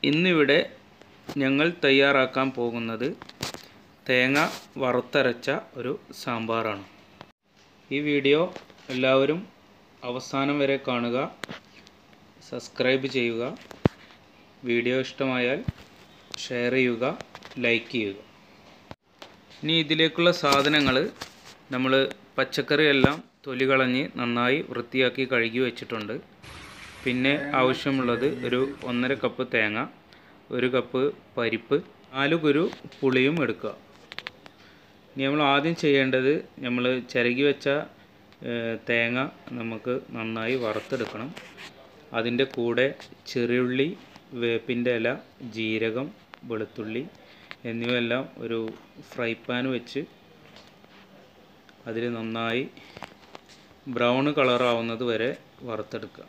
ഇന്നിവിടെ ഞങ്ങൾ തയ്യാറാക്കാൻ പോകുന്നത് തേങ്ങ വറുത്തരച്ച ഒരു സാമ്പാറാണ് ഈ വീഡിയോ എല്ലാവരും അവസാനം വരെ കാണുക സബ്സ്ക്രൈബ് ചെയ്യുക വീഡിയോ ഇഷ്ടമായാൽ ഷെയർ ചെയ്യുക ലൈക്ക് ചെയ്യുക ഇനി ഇതിലേക്കുള്ള സാധനങ്ങൾ നമ്മൾ പച്ചക്കറിയെല്ലാം തൊലി കളഞ്ഞ് നന്നായി വൃത്തിയാക്കി കഴുകി വെച്ചിട്ടുണ്ട് പിന്നെ ആവശ്യമുള്ളത് ഒരു ഒന്നര കപ്പ് തേങ്ങ ഒരു കപ്പ് പരിപ്പ് നാല് കുരു പുളിയും എടുക്കുക ഇനി നമ്മൾ ആദ്യം ചെയ്യേണ്ടത് നമ്മൾ ചിരകി വെച്ച ഏഹ്, തേങ്ങ നമുക്ക് നന്നായി വറുത്തെടുക്കണം അതിൻ്റെ കൂടെ ചെറിയുള്ളി വേപ്പിൻ്റെ ഇല ജീരകം വെളുത്തുള്ളി എന്നിവയെല്ലാം ഒരു ഫ്രൈ പാൻ വെച്ച് അതിൽ നന്നായി ബ്രൗൺ കളറാവുന്നത് വരെ വറുത്തെടുക്കുക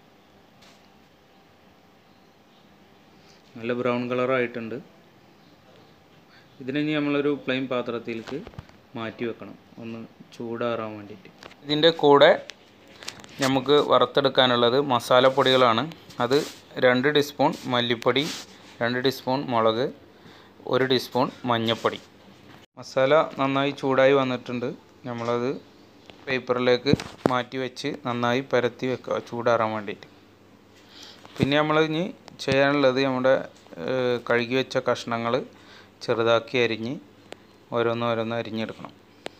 നല്ല ബ്രൗൺ കളറായിട്ടുണ്ട് ഇതിനെ ഇനി നമ്മളൊരു പ്ലെയിൻ പാത്രത്തിലേക്ക് മാറ്റി വെക്കണം ഒന്ന് ചൂടാറാൻ വേണ്ടിയിട്ട് ഇതിൻ്റെ കൂടെ നമുക്ക് വറുത്തെടുക്കാനുള്ളത് മസാലപ്പൊടികളാണ് അത് രണ്ട് ടീസ്പൂൺ മല്ലിപ്പൊടി രണ്ട് ടീസ്പൂൺ മുളക് ഒരു ടീസ്പൂൺ മഞ്ഞൾപ്പൊടി മസാല നന്നായി ചൂടായി വന്നിട്ടുണ്ട് നമ്മളത് പേപ്പറിലേക്ക് മാറ്റി വെച്ച് നന്നായി പരത്തി വെക്കുക ചൂടാറാൻ വേണ്ടിയിട്ട് പിന്നെ നമ്മൾ ഇനി ചെയ്യാനുള്ളത് നമ്മുടെ ഏഹ്, കഴുകി വെച്ച കഷ്ണങ്ങൾ ചെറുതാക്കി അരിഞ്ഞ് ഓരോന്നോരോന്ന് അരിഞ്ഞെടുക്കണം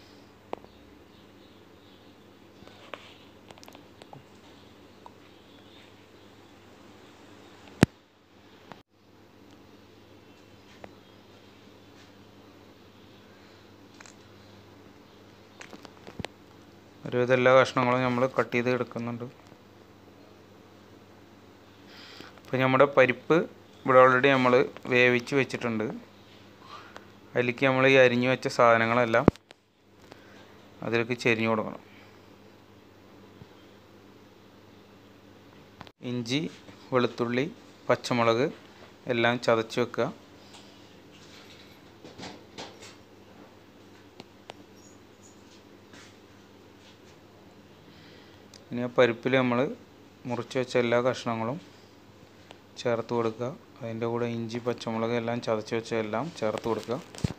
ഒരുവിധം എല്ലാ കഷ്ണങ്ങളും നമ്മൾ കട്ട് ചെയ്ത് എടുക്കുന്നുണ്ട് അപ്പോൾ നമ്മുടെ പരിപ്പ് ഇവിടെ ഓൾറെഡി നമ്മൾ വേവിച്ച് വെച്ചിട്ടുണ്ട് അതിലേക്ക് നമ്മൾ ഈ അരിഞ്ഞു വെച്ച സാധനങ്ങളെല്ലാം അതിലേക്ക് ചെരിഞ്ഞു കൊടുക്കണം ഇഞ്ചി വെളുത്തുള്ളി പച്ചമുളക് എല്ലാം ചതച്ച് വെക്കുക ഇനി ആ പരിപ്പിൽ നമ്മൾ മുറിച്ച് വെച്ച എല്ലാ കഷ്ണങ്ങളും ചേർത്ത് കൊടുക്കുക അതിൻ്റെ കൂടെ ഇഞ്ചി പച്ചമുളക് എല്ലാം ചതച്ച് വെച്ചതെല്ലാം ചേർത്ത് കൊടുക്കുക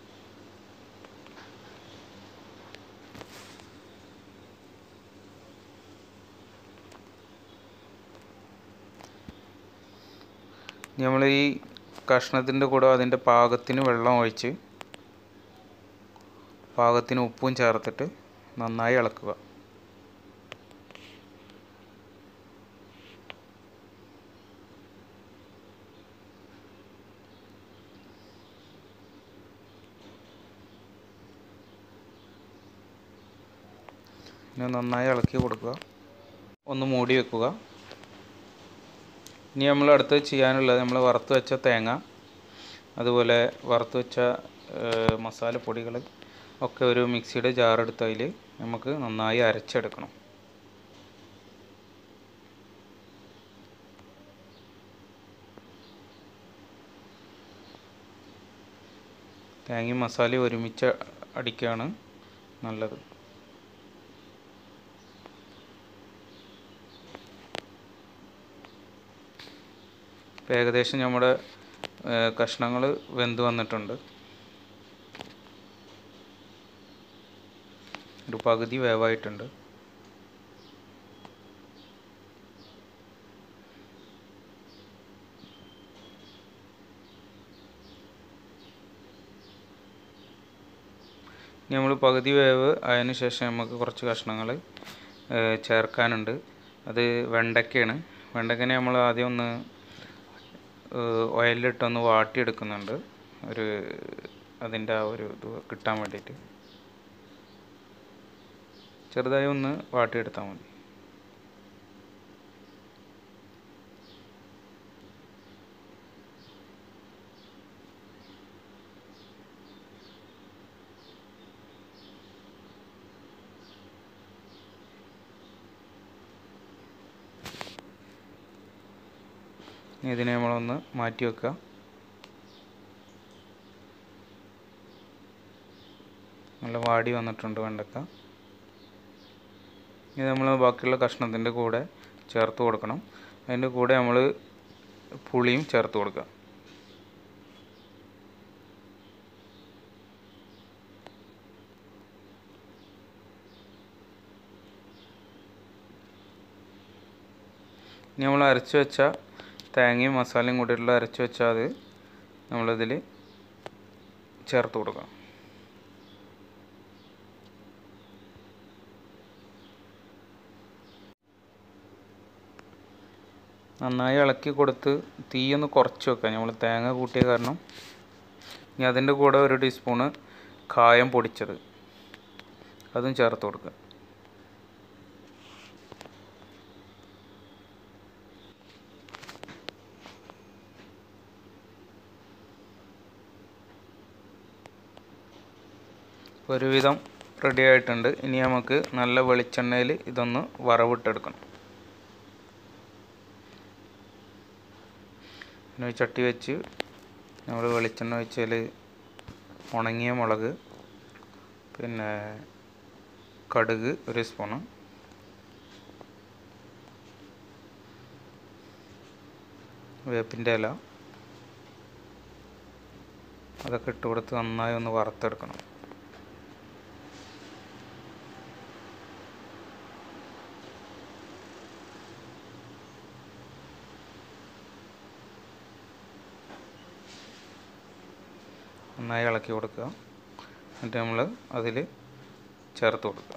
ഇനി നമ്മൾ ഈ കഷ്ണത്തിൻ്റെ കൂടെ അതിൻ്റെ പാകത്തിന് വെള്ളം ഒഴിച്ച് പാകത്തിന് ഉപ്പും ചേർത്തിട്ട് നന്നായി ഇളക്കുക പിന്നെ നന്നായി ഇളക്കി കൊടുക്കുക ഒന്ന് മൂടി വെക്കുക ഇനി നമ്മൾ അടുത്ത് ചെയ്യാനുള്ളത് നമ്മൾ വറുത്ത് വെച്ച തേങ്ങ അതുപോലെ വറുത്ത് വെച്ച ഏഹ്, മസാലപ്പൊടികൾ ഒക്കെ ഒരു മിക്സിയുടെ ജാറെടുത്ത് അതിൽ നമുക്ക് നന്നായി അരച്ചെടുക്കണം തേങ്ങയും മസാലയും ഒരുമിച്ച് അടിക്കുകയാണ് നല്ലത് ഇപ്പം ഏകദേശം നമ്മുടെ കഷ്ണങ്ങൾ വെന്ത് വന്നിട്ടുണ്ട് ഒരു പകുതി വേവായിട്ടുണ്ട് ഇനി നമ്മൾ പകുതി വേവ് അതിന് ശേഷം നമുക്ക് കുറച്ച് കഷ്ണങ്ങൾ ചേർക്കാനുണ്ട് അത് വെണ്ടയ്ക്കയാണ് വെണ്ടയ്ക്കനെ നമ്മൾ ആദ്യം ഒന്ന് ഓയിലിട്ടൊന്ന് വാട്ടിയെടുക്കുന്നുണ്ട് ഒരു അതിൻ്റെ ആ ഒരു ഇത് കിട്ടാൻ വേണ്ടിയിട്ട് ചെറുതായി ഒന്ന് വാട്ടിയെടുത്താൽ മതി ഇനി ഇതിനെ നമ്മളൊന്ന് മാറ്റി വെക്കുക നല്ല വാടി വന്നിട്ടുണ്ട് വെണ്ടക്ക ഇത് നമ്മൾ ബാക്കിയുള്ള കഷ്ണത്തിൻ്റെ കൂടെ ചേർത്ത് കൊടുക്കണം അതിൻ്റെ കൂടെ നമ്മൾ പുളിയും ചേർത്ത് കൊടുക്കുക ഇനി നമ്മൾ അരച്ച് വെച്ച തേങ്ങയും മസാലയും കൂടിയിട്ടുള്ള അരച്ച് വെച്ചാൽ അത് നമ്മളിതിൽ ചേർത്ത് കൊടുക്കാം നന്നായി ഇളക്കി കൊടുത്ത് തീയൊന്ന് കുറച്ച് വെക്കാം നമ്മൾ തേങ്ങ കൂട്ടിയ കാരണം ഇനി അതിൻ്റെ കൂടെ ഒരു ടീസ്പൂണ് കായം പൊടിച്ചത് അതും ചേർത്ത് കൊടുക്കുക ഒരുവിധം റെഡി ആയിട്ടുണ്ട് ഇനി നമുക്ക് നല്ല വെളിച്ചെണ്ണയിൽ ഇതൊന്ന് വറവിട്ടെടുക്കണം പിന്നെ ഒരു ചട്ടി വെച്ച് നമ്മൾ വെളിച്ചെണ്ണ ഒഴിച്ചാൽ ഉണങ്ങിയ മുളക് പിന്നെ കടുക് ഒരു സ്പൂണ് വേപ്പിൻ്റെ ഇല അതൊക്കെ ഇട്ട് കൊടുത്ത് നന്നായി ഒന്ന് വറുത്തെടുക്കണം നന്നായി ഇളക്കി കൊടുക്കുക എന്നിട്ട് നമ്മൾ അതിൽ ചേർത്ത് കൊടുക്കുക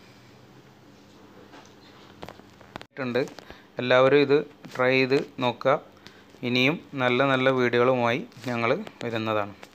ണ്ട് എല്ലാവരും ഇത് ട്രൈ ചെയ്ത് നോക്കുക ഇനിയും നല്ല നല്ല വീഡിയോകളുമായി ഞങ്ങൾ വരുന്നതാണ്